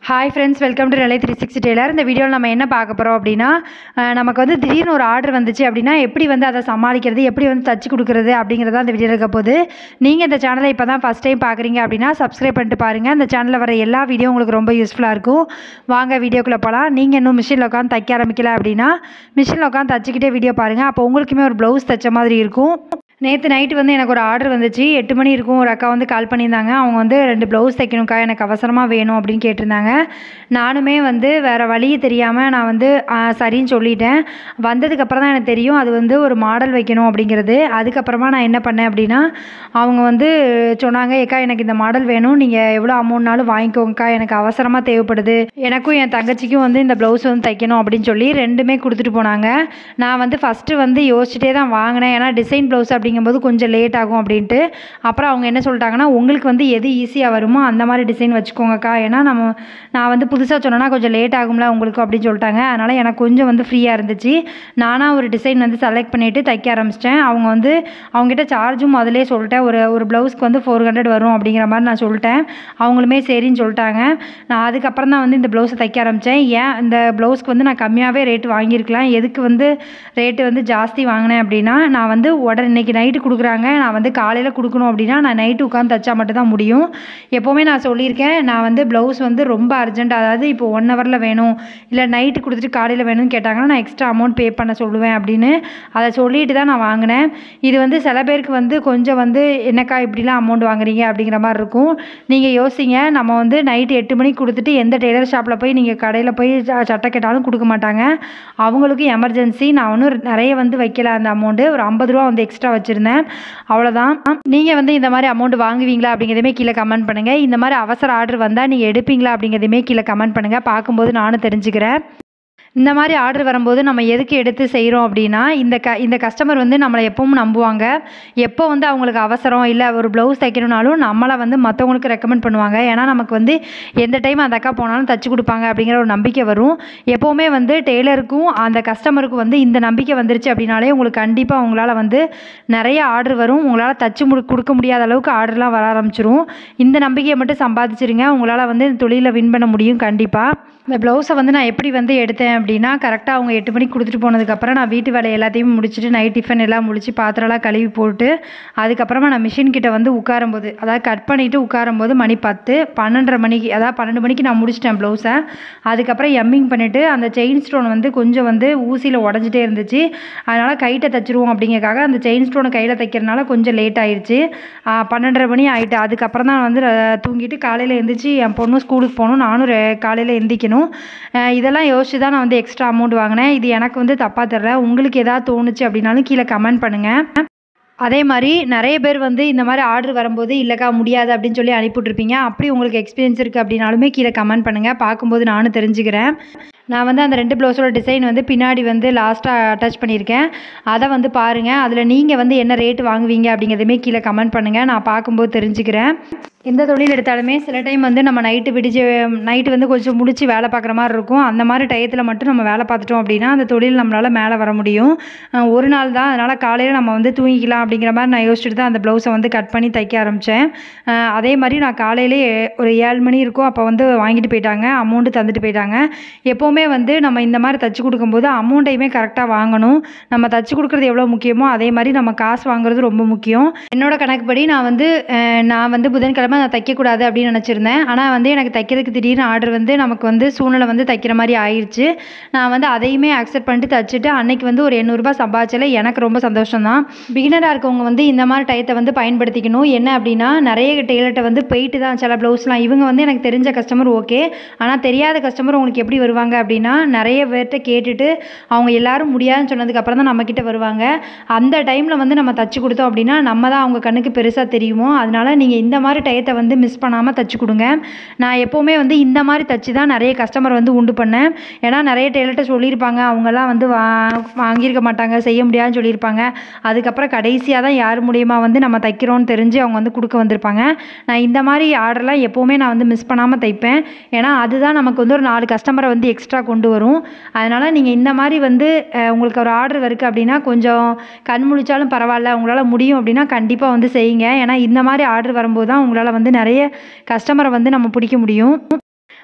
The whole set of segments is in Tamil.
hi friends welcome to Nilai three sixty tailor இந்த வீடியோவில் நம்ம என்ன பார்க்க போகிறோம் அப்படின்னா அஹ், நமக்கு வந்து திடீர்னு ஒரு ஆர்டர் வந்துச்சு அப்படின்னா எப்படி வந்து அதை சமாளிக்கிறது எப்படி வந்து தச்சு கொடுக்குறது அப்படிங்கிறத அந்த வீடியோ இருக்க போது நீங்கள் இந்த சேனலை இப்போ தான் ஃபஸ்ட் டைம் பார்க்குறீங்க அப்படின்னா சப்ஸ்கிரைப் பண்ணிட்டு பாருங்கள் இந்த சேனலில் வர எல்லா வீடியோ உங்களுக்கு ரொம்ப யூஸ்ஃபுல்லாக இருக்கும் வாங்க வீடியோக்குள்ளே போகலாம் நீங்கள் இன்னும் மிஷினில் உட்காந்து தைக்க ஆரம்பிக்கல அப்படின்னா மிஷினில் உட்காந்து தச்சுக்கிட்டே வீடியோ பாருங்கள் அப்போ உங்களுக்குமே ஒரு ப்ளவுஸ் தைச்ச மாதிரி இருக்கும் நேற்று நைட்டு வந்து எனக்கு ஒரு ஆர்டர் வந்துச்சு எட்டு மணி இருக்கும் ஒரு அக்கா வந்து கால் பண்ணியிருந்தாங்க அவங்க வந்து ரெண்டு ப்ளவுஸ் தைக்கணும்க்கா எனக்கு அவசரமாக வேணும் அப்படின்னு கேட்டிருந்தாங்க நானுமே வந்து வேறு வழி தெரியாமல் நான் வந்து ஆ, சரின்னு சொல்லிட்டேன் வந்ததுக்கப்புறம் தான் எனக்கு தெரியும் அது வந்து ஒரு மாடல் வைக்கணும் அப்படிங்கிறது அதுக்கப்புறமா நான் என்ன பண்ணேன் அப்படின்னா அவங்க வந்து சொன்னாங்க ஏக்கா எனக்கு இந்த மாடல் வேணும் நீங்கள் எவ்வளோ அமௌண்ட்னாலும் வாங்கிக்கோங்கக்கா எனக்கு அவசரமாக தேவைப்படுது எனக்கும் என் தங்கச்சிக்கும் வந்து இந்த ப்ளவுஸ் வந்து தைக்கணும் அப்படின்னு சொல்லி ரெண்டுமே கொடுத்துட்டு போனாங்க நான் வந்து ஃபஸ்ட்டு வந்து யோசிச்சுட்டே தான் வாங்கினேன் ஏன்னா டிசைன் ப்ளவுஸ் அப்படிங்கும்போது கொஞ்சம் லேட் ஆகும் அப்படின்ட்டு அப்புறம் அவங்க என்ன சொல்லிட்டாங்கன்னா உங்களுக்கு வந்து எது ஈஸியாக வருமோ அந்த மாதிரி டிசைன் வச்சுக்கோங்கக்கா ஏன்னா நம்ம நான் வந்து புதுசாக சொன்னேன்னா கொஞ்சம் லேட் ஆகும்ல உங்களுக்கு அப்படின்னு சொல்லிட்டாங்க அதனால் எனக்கு கொஞ்சம் வந்து ஃப்ரீயாக இருந்துச்சு நானாக ஒரு டிசைன் வந்து செலக்ட் பண்ணிவிட்டு தைக்க ஆரம்பிச்சிட்டேன் அவங்க வந்து அவங்ககிட்ட சார்ஜும் முதலே சொல்லிட்டேன் ஒரு ஒரு ப்ளவுஸ்க்கு வந்து ஃபோர் ஹண்ட்ரட் வரும் அப்படிங்கிற மாதிரி நான் சொல்லிட்டேன் அவங்களுமே சரின்னு சொல்லிட்டாங்க நான் அதுக்கப்புறம் தான் வந்து இந்த ப்ளவுஸை தைக்க ஆரம்பித்தேன் ஏன் இந்த ப்ளவுஸ்க்கு வந்து நான் கம்மியாகவே ரேட் வாங்கியிருக்கலாம் எதுக்கு வந்து ரேட்டு வந்து ஜாஸ்தி வாங்கினேன் அப்படின்னா நான் வந்து உடனே இன்னைக்கு நைட்டு கொடுக்குறாங்க நான் வந்து காலையில் கொடுக்கணும் அப்படின்னா நான் நைட்டு உட்காந்து தைச்சா மட்டும்தான் முடியும் எப்போவுமே நான் சொல்லியிருக்கேன் நான் வந்து ப்ளவுஸ் வந்து ரொம்ப அர்ஜென்ட் அதாவது இப்போ ஒன் ஹவரில் வேணும் இல்லை நைட்டு கொடுத்துட்டு காலையில் வேணும்னு கேட்டாங்கன்னா நான் எக்ஸ்ட்ரா அமௌண்ட் பே பண்ண சொல்லுவேன் அப்படின்னு அதை சொல்லிட்டு தான் நான் வாங்கினேன் இது வந்து சில பேருக்கு வந்து கொஞ்சம் வந்து என்னக்கா இப்படிலாம் அமௌண்ட் வாங்குறீங்க அப்படிங்கிற மாதிரி இருக்கும் நீங்கள் யோசிங்க நம்ம வந்து நைட்டு எட்டு மணிக்கு கொடுத்துட்டு எந்த டெய்லர் ஷாப்பில் போய் நீங்கள் கடையில் போய் ச- சட்டை கேட்டாலும் கொடுக்க மாட்டாங்க அவங்களுக்கு எமர்ஜென்சி நான் ஒன்றும் நிறைய வந்து வைக்கல அந்த அமௌண்ட்டு ஒரு ஐம்பது ரூபா வந்து எக்ஸ்ட்ரா வச்சுருந்தேன் அவ்வளோதான் நீங்கள் வந்து இந்த மாதிரி அமௌண்ட் வாங்குவீங்களா அப்படிங்கிறதுமே கீழே கமெண்ட் பண்ணுங்கள் இந்த மாதிரி அவசர ஆர்டர் வந்தால் நீங்கள் எடுப்பீங்களா அப்படிங்கிறதுமே கீழே கமெண்ட் பண்ணுங்கள் பார்க்கும்போது நானும் தெரிஞ்சுக்கிறேன் இந்த மாதிரி ஆர்டர் வரும்போது நம்ம எதுக்கு எடுத்து செய்கிறோம் அப்படின்னா இந்த க இந்த கஸ்டமர் வந்து நம்மளை எப்பவும் நம்புவாங்க எப்போ வந்து அவங்களுக்கு அவசரம் இல்லை ஒரு ப்ளவுஸ் தைக்கணும்னாலும் நம்மளை வந்து மற்றவங்களுக்கு ரெக்கமெண்ட் பண்ணுவாங்க ஏன்னா நமக்கு வந்து எந்த டைம் அந்த அக்கா போனாலும் தச்சு கொடுப்பாங்க அப்படிங்கிற ஒரு நம்பிக்கை வரும் எப்போவுமே வந்து டெய்லருக்கும் அந்த கஸ்டமருக்கும் வந்து இந்த நம்பிக்கை வந்துருச்சு அப்படின்னாலே உங்களுக்கு கண்டிப்பாக உங்களால் வந்து நிறைய ஆர்டர் வரும் உங்களால் தச்சு முடி கொடுக்க முடியாத அளவுக்கு ஆர்டர்லாம் வர ஆரம்பிச்சிரும் இந்த நம்பிக்கையை மட்டும் சம்பாதிச்சிருங்க உங்களால் வந்து இந்த தொழிலில் வின் பண்ண முடியும் கண்டிப்பாக இந்த ப்ளவுஸை வந்து நான் எப்படி வந்து எடுத்தேன் அப்படின்னா கரெக்டாக அவங்க எட்டு மணிக்கு கொடுத்துட்டு போனதுக்கப்புறம் நான் வீட்டு வேலை எல்லாத்தையும் முடிச்சுட்டு நைட் டிஃபன் எல்லாம் முடிச்சு பாத்திரம்லாம் கழுவி போட்டு அதுக்கப்புறமா நான் மிஷின் கிட்ட வந்து உட்காரும்போது அதாவது கட் பண்ணிவிட்டு உட்காரும்போது மணி பத்து பன்னெண்டரை மணிக்கு அதாவது பன்னெண்டு மணிக்கு நான் முடிச்சிட்டேன் ப்ளவுஸை அதுக்கப்புறம் எம்மிங் பண்ணிவிட்டு அந்த செயின் ஸ்டோன் வந்து கொஞ்சம் வந்து ஊசியில் உடஞ்சிட்டே இருந்துச்சு அதனால் கைட்டை தைச்சிருவோம் அப்படிங்கறக்காக அந்த செயின் ஸ்டோனை கையில் தைக்கிறனால கொஞ்சம் லேட் ஆயிடுச்சு ஆ, பன்னெண்டரை மணி ஆயிட்டு அதுக்கப்புறம் தான் வந்து ர- தூங்கிட்டு காலையில் எழுந்திரிச்சு என் பொண்ணும் ஸ்கூலுக்கு போகணும் நானும் ரெ- காலையில் எந்திரிக்கணும் அஹ் இதெல்லாம் யோசிச்சு தான் நான் வந்து எக்ஸ்ட்ரா அமௌண்ட் வாங்கினேன் இது எனக்கு வந்து தப்பாக தெரில உங்களுக்கு எதாவது தோணுச்சு அப்படின்னாலும் கீழே கமெண்ட் பண்ணுங்கள் அதே மாதிரி நிறைய பேர் வந்து இந்த மாதிரி ஆர்டர் வரும்போது இல்லைக்கா முடியாது அப்படின்னு சொல்லி அனுப்பிவிட்ருப்பீங்க அப்படி உங்களுக்கு எக்ஸ்பீரியன்ஸ் இருக்குது அப்படின்னாலுமே கீழே கமெண்ட் பண்ணுங்கள் பார்க்கும்போது நானும் தெரிஞ்சுக்கிறேன் நான் வந்து அந்த ரெண்டு ப்ளவுஸோட டிசைன் வந்து பின்னாடி வந்து லாஸ்ட்டாக அட்டாச் பண்ணியிருக்கேன் அதை வந்து பாருங்கள் அதில் நீங்கள் வந்து என்ன ரேட் வாங்குவீங்க அப்படிங்கிறதுமே கீழே கமெண்ட் பண்ணுங்கள் நான் பார்க்கும்போது தெரிஞ்சுக்கிறேன் எந்த தொழில் எடுத்தாலுமே சில டைம் வந்து நம்ம நைட்டு விடிச்சு நைட்டு வந்து கொஞ்சம் முடிச்சு வேலை பார்க்குற மாதிரி இருக்கும் அந்த மாதிரி டயத்தில் மட்டும் நம்ம வேலை பார்த்துட்டோம் அப்படின்னா அந்த தொழில் நம்மளால் மேலே வர முடியும் அஹ் ஒரு நாள் தான் அதனால் காலையில் நம்ம வந்து தூங்கிக்கலாம் அப்படிங்கிற மாதிரி நான் யோசிச்சுட்டு தான் அந்த ப்ளவுஸை வந்து கட் பண்ணி தைக்க ஆரம்பித்தேன் அதே மாதிரி நான் காலையிலே ஒரு ஏழு மணி இருக்கும் அப்போ வந்து வாங்கிட்டு போயிட்டாங்க அமௌண்ட்டு தந்துட்டு போயிட்டாங்க எப்போவுமே வந்து நம்ம இந்த மாதிரி தச்சு கொடுக்கும்போது அமௌண்ட்டையுமே கரெக்டாக வாங்கணும் நம்ம தச்சு கொடுக்குறது எவ்வளோ முக்கியமோ அதே மாதிரி நம்ம காசு வாங்குறது ரொம்ப முக்கியம் என்னோட கணக்குப்படி நான் வந்து அஹ், நான் வந்து புதன்கிழமை நான் தைக்கக்கூடாது அப்படின்னு நினச்சிருந்தேன் ஆனால் வந்து எனக்கு தைக்கிறதுக்கு திடீர்னு ஆர்டர் வந்து நமக்கு வந்து சூழ்நிலை வந்து தைக்கிற மாதிரி ஆயிடுச்சு நான் வந்து அதையுமே அக்செப்ட் பண்ணிட்டு தச்சுட்டு அன்னைக்கு வந்து ஒரு எண்ணூறுபா சம்பாதிச்சல எனக்கு ரொம்ப சந்தோஷம் தான் பிகினராக இருக்கவங்க வந்து இந்த மாதிரி டயத்தை வந்து பயன்படுத்திக்கணும் என்ன அப்படின்னா நிறைய டெய்லர்கிட்ட வந்து போயிட்டு தான் சில ப்ளவுஸ்லாம் இவங்க வந்து எனக்கு தெரிஞ்ச கஸ்டமர் ஓகே ஆனால் தெரியாத கஸ்டமர் உங்களுக்கு எப்படி வருவாங்க அப்படின்னா நிறைய பேர்கிட்ட கேட்டுட்டு அவங்க எல்லாரும் முடியாதுன்னு சொன்னதுக்கப்புறம் தான் நம்மக்கிட்ட வருவாங்க அந்த டைமில் வந்து நம்ம தச்சு கொடுத்தோம் அப்படின்னா நம்ம தான் அவங்க கண்ணுக்கு பெருசாக தெரியுமோ அதனால நீங்கள் இந்த மாதிரி டயத்தை வந்து மிஸ் பண்ணாமல் தச்சு கொடுங்க நான் எப்போவுமே வந்து இந்த மாதிரி தச்சு தான் நிறைய கஸ்டமர் வந்து உண்டு பண்ணேன் ஏன்னா நிறைய டெய்லர்கிட்ட சொல்லியிருப்பாங்க அவங்கெல்லாம் வந்து வா வாங்கியிருக்க மாட்டாங்க செய்ய முடியாதுன்னு சொல்லியிருப்பாங்க அதுக்கப்புறம் கடைசியாக தான் யார் மூலியமா வந்து நம்ம தைக்கிறோன்னு தெரிஞ்சு அவங்க வந்து கொடுக்க வந்திருப்பாங்க நான் இந்த மாதிரி ஆர்டர்லாம் எப்போவுமே நான் வந்து மிஸ் பண்ணாமல் தைப்பேன் ஏன்னா அதுதான் நமக்கு வந்து ஒரு நாலு கஸ்டமரை வந்து எக்ஸ்ட்ரா கொண்டு வரும் அதனால் நீங்கள் இந்த மாதிரி வந்து அஹ், உங்களுக்கு ஒரு ஆர்டர் இருக்குது அப்படின்னா கொஞ்சம் கண் முழிச்சாலும் பரவாயில்ல உங்களால் முடியும் அப்படின்னா கண்டிப்பாக வந்து செய்யுங்க ஏன்னா இந்த மாதிரி ஆர்டர் வரும்போது தான் உங்களால் வந்து நிறைய கஸ்டமரை வந்து நம்ம பிடிக்க முடியும்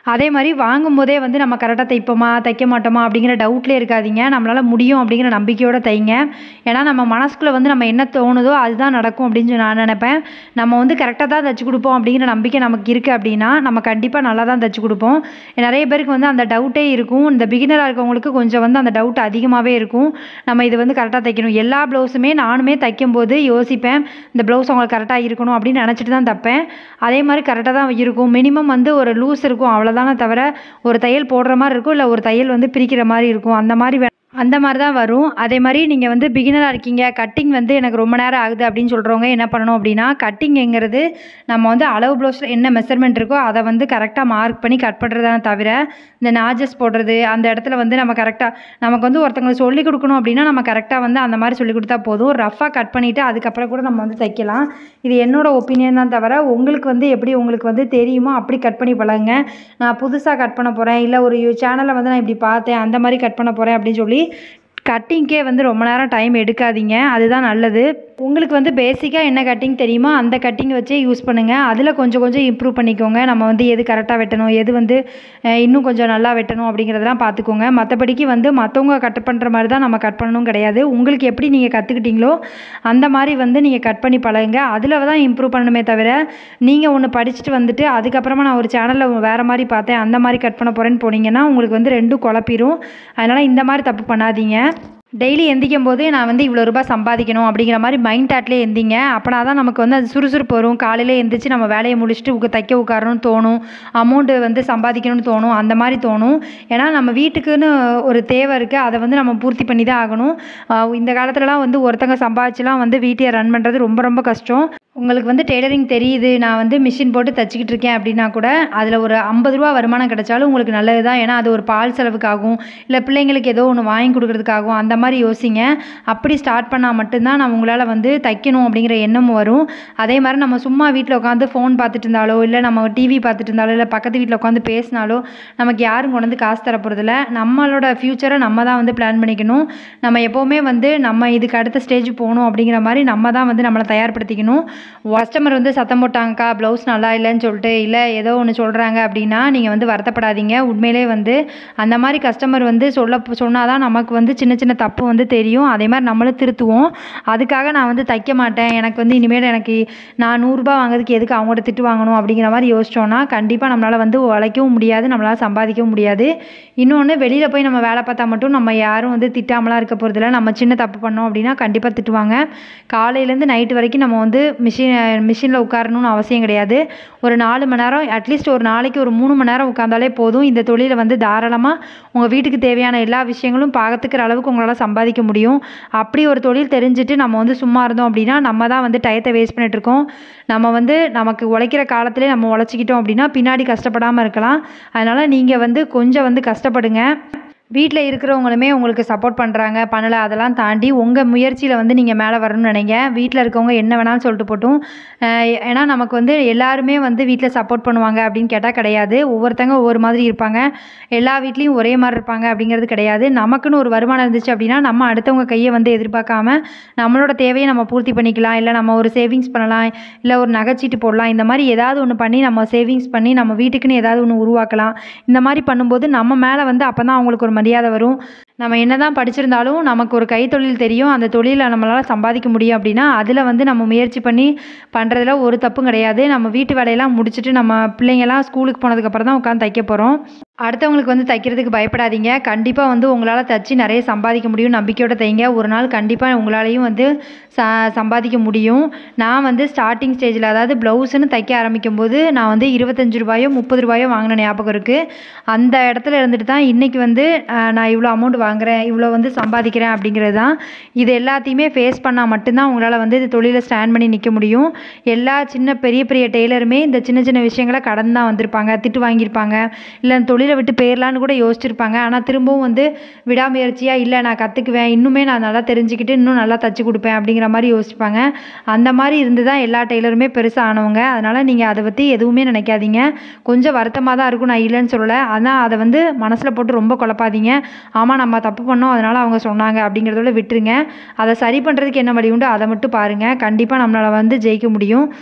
அதே மாதிரி வாங்கும்போதே வந்து நம்ம கரெக்டாக தைப்போமா தைக்க மாட்டோமா அப்படிங்கிற டவுட்லேயே இருக்காதீங்க நம்மளால் முடியும் அப்படிங்கிற நம்பிக்கையோடு தைங்க ஏன்னா நம்ம மனசுக்குள்ளே வந்து நம்ம என்ன தோணுதோ அதுதான் நடக்கும் அப்படின்னு சொல்லி நான் நினைப்பேன் நம்ம வந்து கரெக்டாக தான் தைச்சி கொடுப்போம் அப்படிங்கிற நம்பிக்கை நமக்கு இருக்குது அப்படின்னா நம்ம கண்டிப்பாக நல்லா தான் தைச்சி கொடுப்போம் நிறைய பேருக்கு வந்து அந்த டவுட்டே இருக்கும் இந்த பிகினராக இருக்கவங்களுக்கு கொஞ்சம் வந்து அந்த டவுட் அதிகமாகவே இருக்கும் நம்ம இது வந்து கரெக்டாக தைக்கணும் எல்லா ப்ளவுஸுமே நானுமே தைக்கும்போது யோசிப்பேன் இந்த ப்ளவுஸ் அவங்களுக்கு கரெக்டாக இருக்கணும் அப்படின்னு நினச்சிட்டு தான் தைப்பேன் அதே மாதிரி கரெக்டாக தான் இருக்கும் மினிமம் வந்து ஒரு லூஸ் இருக்கும் அவ்வளோதானே தவிர ஒரு தையல் போடுற மாதிரி இருக்கும் இல்லை ஒரு தையல் வந்து பிரிக்கிற மாதிரி இருக்கும் அந்த மாதிரி வே- அந்த மாதிரி தான் வரும் அதே மாதிரி நீங்கள் வந்து பிகினராக இருக்கீங்க கட்டிங் வந்து எனக்கு ரொம்ப நேரம் ஆகுது அப்படின்னு சொல்கிறவங்க என்ன பண்ணணும் அப்படின்னா கட்டிங்கிறது நம்ம வந்து அளவு ப்ளவுஸில் என்ன மெஷர்மெண்ட் இருக்கோ அதை வந்து கரெக்டாக மார்க் பண்ணி கட் பண்ணுறதான தவிர இந்த நாஜஸ் போடுறது அந்த இடத்துல வந்து நம்ம கரெக்டாக நமக்கு வந்து ஒருத்தவங்களுக்கு சொல்லி கொடுக்கணும் அப்படின்னா நம்ம கரெக்டாக வந்து அந்த மாதிரி சொல்லி கொடுத்தா போதும் ரஃபாக கட் பண்ணிவிட்டு அதுக்கப்புறம் கூட நம்ம வந்து தைக்கலாம் இது என்னோட ஒப்பீனியன் தான் தவிர உங்களுக்கு வந்து எப்படி உங்களுக்கு வந்து தெரியுமோ அப்படி கட் பண்ணி பழகுங்க நான் புதுசாக கட் பண்ண போகிறேன் இல்லை ஒரு சேனலை வந்து நான் இப்படி பார்த்தேன் அந்த மாதிரி கட் பண்ண போகிறேன் அப்படின்னு சொல்லி கட்டிங்க்கே வந்து ரொம்ப நேரம் டைம் எடுக்காதீங்க அதுதான் நல்லது உங்களுக்கு வந்து பேசிக்காக என்ன கட்டிங் தெரியுமோ அந்த கட்டிங் வச்சே யூஸ் பண்ணுங்கள் அதில் கொஞ்சம் கொஞ்சம் இம்ப்ரூவ் பண்ணிக்கோங்க நம்ம வந்து எது கரெக்டாக வெட்டணும் எது வந்து அஹ், இன்னும் கொஞ்சம் நல்லா வெட்டணும் அப்படிங்கிறதெல்லாம் பார்த்துக்கோங்க மற்றபடிக்கு வந்து மற்றவங்க கட் பண்ணுற மாதிரி தான் நம்ம கட் பண்ணணும் கிடையாது உங்களுக்கு எப்படி நீங்கள் கற்றுக்கிட்டீங்களோ அந்த மாதிரி வந்து நீங்கள் கட் பண்ணி பழகுங்க அதில் தான் இம்ப்ரூவ் பண்ணணுமே தவிர நீங்கள் ஒன்று படிச்சுட்டு வந்துட்டு அதுக்கப்புறமா நான் ஒரு சேனலில் வேறு மாதிரி பார்த்தேன் அந்த மாதிரி கட் பண்ண போகிறேன்னு போனீங்கன்னா உங்களுக்கு வந்து ரெண்டும் குழப்பிரும் அதனால் இந்த மாதிரி தப்பு பண்ணாதீங்க டெய்லி எந்திக்கும் போது நான் வந்து இவ்வளோ ரூபாய் சம்பாதிக்கணும் அப்படிங்கிற மாதிரி மைண்ட் தாட்லேயே எந்திங்க அப்போனா தான் நமக்கு வந்து அது சுறுசுறுப்பு வரும் காலையில் எந்திரிச்சு நம்ம வேலையை முடிச்சுட்டு உக்க தைக்க உட்காரணும்னு தோணும் அமௌண்ட்டு வந்து சம்பாதிக்கணும்னு தோணும் அந்த மாதிரி தோணும் ஏன்னா நம்ம வீட்டுக்குன்னு ஒரு தேவை இருக்குது அதை வந்து நம்ம பூர்த்தி பண்ணி தான் ஆகணும் ஆஹ் இந்த காலத்துலலாம் வந்து ஒருத்தங்க சம்பாதிச்சுலாம் வந்து வீட்டையை ரன் பண்ணுறது ரொம்ப ரொம்ப கஷ்டம் உங்களுக்கு வந்து டெய்லரிங் தெரியுது நான் வந்து மிஷின் போட்டு தச்சுக்கிட்டு இருக்கேன் அப்படின்னா கூட அதில் ஒரு ஐம்பது ரூபா வருமானம் கிடைச்சாலும் உங்களுக்கு நல்லது தான் ஏன்னா அது ஒரு பால் செலவுக்காகும் இல்லை பிள்ளைங்களுக்கு ஏதோ ஒன்று வாங்கி கொடுக்கறதுக்காகும் அந்த மாதிரி யோசிங்க அப்படி ஸ்டார்ட் பண்ணால் மட்டும்தான் நம்ம உங்களால் வந்து தைக்கணும் அப்படிங்கிற எண்ணம் வரும் அதே மாதிரி நம்ம சும்மா வீட்டில் உட்காந்து ஃபோன் பார்த்துட்டு இருந்தாலோ இல்லை நம்ம டிவி பார்த்துட்டு இருந்தாலோ இல்லை பக்கத்து வீட்டில் உட்காந்து பேசினாலோ நமக்கு யாரும் கொண்டு வந்து காசு தர போகிறதில்ல நம்மளோட ஃப்யூச்சரை நம்ம தான் வந்து பிளான் பண்ணிக்கணும் நம்ம எப்போவுமே வந்து நம்ம இதுக்கு அடுத்த ஸ்டேஜ் போகணும் அப்படிங்கிற மாதிரி நம்ம தான் வந்து நம்மளை தயார்படுத்திக்கணும் கஸ்டமர் வந்து சத்தம் போட்டாங்கக்கா ப்ளவுஸ் நல்லா இல்லைன்னு சொல்லிட்டு இல்லை ஏதோ ஒன்று சொல்கிறாங்க அப்படின்னா நீங்கள் வந்து வருத்தப்படாதீங்க உண்மையிலே வந்து அந்த மாதிரி கஸ்டமர் வந்து சொல்ல சொன்னால் தான் நமக்கு வந்து சின்ன சின்ன தப்பு வந்து தெரியும் அதே மாதிரி நம்மளும் திருத்துவோம் அதுக்காக நான் வந்து தைக்க மாட்டேன் எனக்கு வந்து இனிமேல் எனக்கு நான் நூறுரூபா வாங்குறதுக்கு எதுக்கு அவங்கள்ட்ட திட்டு வாங்கணும் அப்படிங்கிற மாதிரி யோசிச்சோன்னா கண்டிப்பாக நம்மளால் வந்து உழைக்கவும் முடியாது நம்மளால் சம்பாதிக்கவும் முடியாது இன்னொன்று வெளியில் போய் நம்ம வேலை பார்த்தா மட்டும் நம்ம யாரும் வந்து திட்டாமலாம் இருக்க போகிறதில்ல நம்ம சின்ன தப்பு பண்ணோம் அப்படின்னா கண்டிப்பாக திட்டுவாங்க காலையிலேருந்து நைட்டு வரைக்கும் நம்ம வந்து மிஷின் மிஷினில் உட்காரணும்னு அவசியம் கிடையாது ஒரு நாலு மணி நேரம் அட்லீஸ்ட் ஒரு நாளைக்கு ஒரு மூணு மணி நேரம் உட்காந்தாலே போதும் இந்த தொழிலை வந்து தாராளமாக உங்கள் வீட்டுக்கு தேவையான எல்லா விஷயங்களும் பார்த்துக்கிற அளவுக்கு உங்களால் சம்பாதிக்க முடியும் அப்படி ஒரு தொழில் தெரிஞ்சுட்டு நம்ம வந்து சும்மா இருந்தோம் அப்படின்னா நம்ம தான் வந்து டயத்தை வேஸ்ட் பண்ணிட்டு இருக்கோம் நம்ம வந்து நமக்கு உழைக்கிற காலத்திலே நம்ம உழைச்சிக்கிட்டோம் அப்படின்னா பின்னாடி கஷ்டப்படாமல் இருக்கலாம் அதனால் நீங்கள் வந்து கொஞ்சம் வந்து கஷ்டப்படுங்க வீட்டில் இருக்கிறவங்களுமே உங்களுக்கு சப்போர்ட் பண்ணுறாங்க பண்ணலை அதெல்லாம் தாண்டி உங்கள் முயற்சியில் வந்து நீங்கள் மேலே வரணும்னு நினைங்க வீட்டில் இருக்கவங்க என்ன வேணாலும் சொல்லிட்டு போட்டும் அஹ் ஏன்னா நமக்கு வந்து எல்லாருமே வந்து வீட்டில் சப்போர்ட் பண்ணுவாங்க அப்படின்னு கேட்டால் கிடையாது ஒவ்வொருத்தங்க ஒவ்வொரு மாதிரி இருப்பாங்க எல்லா வீட்லேயும் ஒரே மாதிரி இருப்பாங்க அப்படிங்கிறது கிடையாது நமக்குன்னு ஒரு வருமானம் இருந்துச்சு அப்படின்னா நம்ம அடுத்தவங்க கையை வந்து எதிர்பார்க்காம நம்மளோட தேவையை நம்ம பூர்த்தி பண்ணிக்கலாம் இல்லை நம்ம ஒரு சேவிங்ஸ் பண்ணலாம் இல்லை ஒரு நகைச்சீட்டு போடலாம் இந்த மாதிரி ஏதாவது ஒன்று பண்ணி நம்ம சேவிங்ஸ் பண்ணி நம்ம வீட்டுக்குன்னு ஏதாவது ஒன்று உருவாக்கலாம் இந்த மாதிரி பண்ணும்போது நம்ம மேலே வந்து அப்போ தான் அவங்களுக்கு ஒரு மரியாதை வரும் நம்ம என்ன தான் படிச்சிருந்தாலும் நமக்கு ஒரு கைத்தொழில் தெரியும் அந்த தொழிலை நம்மளால் சம்பாதிக்க முடியும் அப்படின்னா அதில் வந்து நம்ம முயற்சி பண்ணி பண்ணுறதுல ஒரு தப்பும் கிடையாது நம்ம வீட்டு வேலையெல்லாம் முடிச்சுட்டு நம்ம பிள்ளைங்கெல்லாம் ஸ்கூலுக்கு போனதுக்கப்புறம் தான் உட்காந்து தைக்க போகிறோம் அடுத்தவங்களுக்கு வந்து தைக்கிறதுக்கு பயப்படாதீங்க கண்டிப்பாக வந்து உங்களால் தைச்சி நிறைய சம்பாதிக்க முடியும் நம்பிக்கையோட தைங்க ஒரு நாள் கண்டிப்பாக உங்களாலையும் வந்து ச சம்பாதிக்க முடியும் நான் வந்து ஸ்டார்டிங் ஸ்டேஜில் அதாவது ப்ளவுஸுன்னு தைக்க ஆரம்பிக்கும் போது நான் வந்து இருபத்தஞ்சு ரூபாயோ முப்பது ரூபாயோ வாங்கின ஞாபகம் இருக்குது அந்த இடத்துல இருந்துட்டு தான் இன்றைக்கி வந்து அஹ், நான் இவ்வளோ அமௌண்ட் வாங்குறேன் இவ்வளோ வந்து சம்பாதிக்கிறேன் அப்படிங்கிறது தான் இது எல்லாத்தையுமே ஃபேஸ் பண்ணால் மட்டும்தான் உங்களால் வந்து இந்த தொழிலை ஸ்டாண்ட் பண்ணி நிற்க முடியும் எல்லா சின்ன பெரிய பெரிய டெய்லருமே இந்த சின்ன சின்ன விஷயங்களை கடந்து தான் வந்திருப்பாங்க திட்டு வாங்கியிருப்பாங்க இல்லை அந்த தொழிலை விட்டு போயிடலான்னு கூட யோசிச்சிருப்பாங்க ஆனால் திரும்பவும் வந்து விடாமுயற்சியாக இல்லை நான் கற்றுக்குவேன் இன்னுமே நான் நல்லா தெரிஞ்சுக்கிட்டு இன்னும் நல்லா தச்சு கொடுப்பேன் அப்படிங்கிற மாதிரி யோசிப்பாங்க அந்த மாதிரி இருந்து தான் எல்லா டெய்லருமே பெருசாக ஆனவங்க அதனால் நீங்கள் அதை பற்றி எதுவுமே நினைக்காதீங்க கொஞ்சம் வருத்தமாக தான் இருக்கும் நான் இல்லைன்னு சொல்லலை ஆனால் அதை வந்து மனசில் போட்டு ரொம்ப குழப்பாதீங்க ஆமாம் நம்ம தப்பு பண்ணோம் அதனால் அவங்க சொன்னாங்க அப்படிங்கிறதோட விட்டுருங்க அதை சரி பண்ணுறதுக்கு என்ன வழி உண்டோ அதை மட்டும் பாருங்கள் கண்டிப்பாக நம்மளால் வந்து ஜெயிக்க முடியும்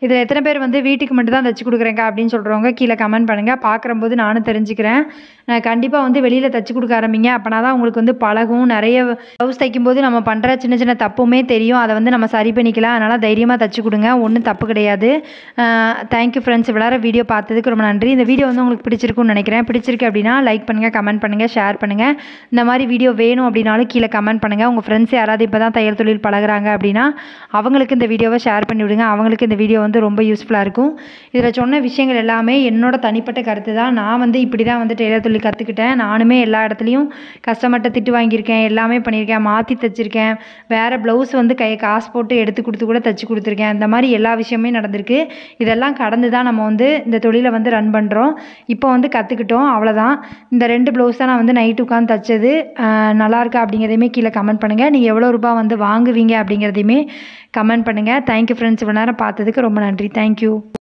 இதில் எத்தனை பேர் வந்து வீட்டுக்கு மட்டும் தான் தைச்சி கொடுக்குறேங்க அப்படின்னு சொல்கிறவங்க கீழே கமெண்ட் பண்ணுங்கள் பார்க்குறம்போது நானும் தெரிஞ்சுக்கிறேன் கண்டிப்பாக வந்து வெளியில் தைச்சி கொடுக்க ஆரம்பிங்க அப்போனா தான் உங்களுக்கு வந்து பழகும் நிறைய ப்ளவுஸ் தைக்கும்போது நம்ம பண்ணுற சின்ன சின்ன தப்புமே தெரியும் அதை வந்து நம்ம சரி பண்ணிக்கலாம் அதனால் தைரியமாக தைச்சி கொடுங்க ஒன்றும் தப்பு கிடையாது தேங்க்யூ ஃப்ரெண்ட்ஸ் விளாட வீடியோ பார்த்ததுக்கு ரொம்ப நன்றி இந்த வீடியோ வந்து உங்களுக்கு பிடிச்சிருக்குன்னு நினைக்கிறேன் பிடிச்சிருக்கு அப்படின்னா லைக் பண்ணுங்கள் கமெண்ட் பண்ணுங்கள் ஷேர் பண்ணுங்கள் இந்த மாதிரி வீடியோ வேணும் அப்படின்னாலும் கீழே கமெண்ட் பண்ணுங்கள் உங்கள் ஃப்ரெண்ட்ஸ் யாராவது இப்போ தான் தையல் தொழில் பழகுறாங்க அப்படின்னா அவங்களுக்கு இந்த வீடியோவை ஷேர் பண்ணி விடுங்க அவங்களுக்கு இந்த வீடியோ வந்து ரொம்ப யூஸ்ஃபுல்லாக இருக்கும் இதில் சொன்ன விஷயங்கள் எல்லாமே என்னோட தனிப்பட்ட கருத்து தான் நான் வந்து இப்படி தான் வந்து டெய்லர் தொழில் கற்றுக்கிட்டேன் நானுமே எல்லா இடத்துலையும் கஸ்டமர்கிட்ட திட்டு வாங்கியிருக்கேன் எல்லாமே பண்ணியிருக்கேன் மாற்றி தைச்சிருக்கேன் வேறு ப்ளவுஸ் வந்து கை காசு போட்டு எடுத்து கொடுத்து கூட தைச்சி கொடுத்துருக்கேன் இந்த மாதிரி எல்லா விஷயமே நடந்திருக்கு இதெல்லாம் கடந்து தான் நம்ம வந்து இந்த தொழிலை வந்து ரன் பண்ணுறோம் இப்போ வந்து கற்றுக்கிட்டோம் அவ்வளோதான் இந்த ரெண்டு ப்ளவுஸ் தான் நான் வந்து நைட்டு உட்காந்து தைச்சது நல்லா இருக்கா அப்படிங்கிறதையுமே கீழே கமெண்ட் பண்ணுங்கள் நீங்கள் எவ்வளோ ரூபாய் வந்து வாங்குவீங்க அப்படிங்கிறதையுமே கமெண்ட் பண்ணுங்கள் தேங்க்யூ ஃப்ரெண்ட்ஸ் இவ்வளோ நேரம் பார்த்ததுக்கு ரொம்ப நன்றி தேங்க்யூ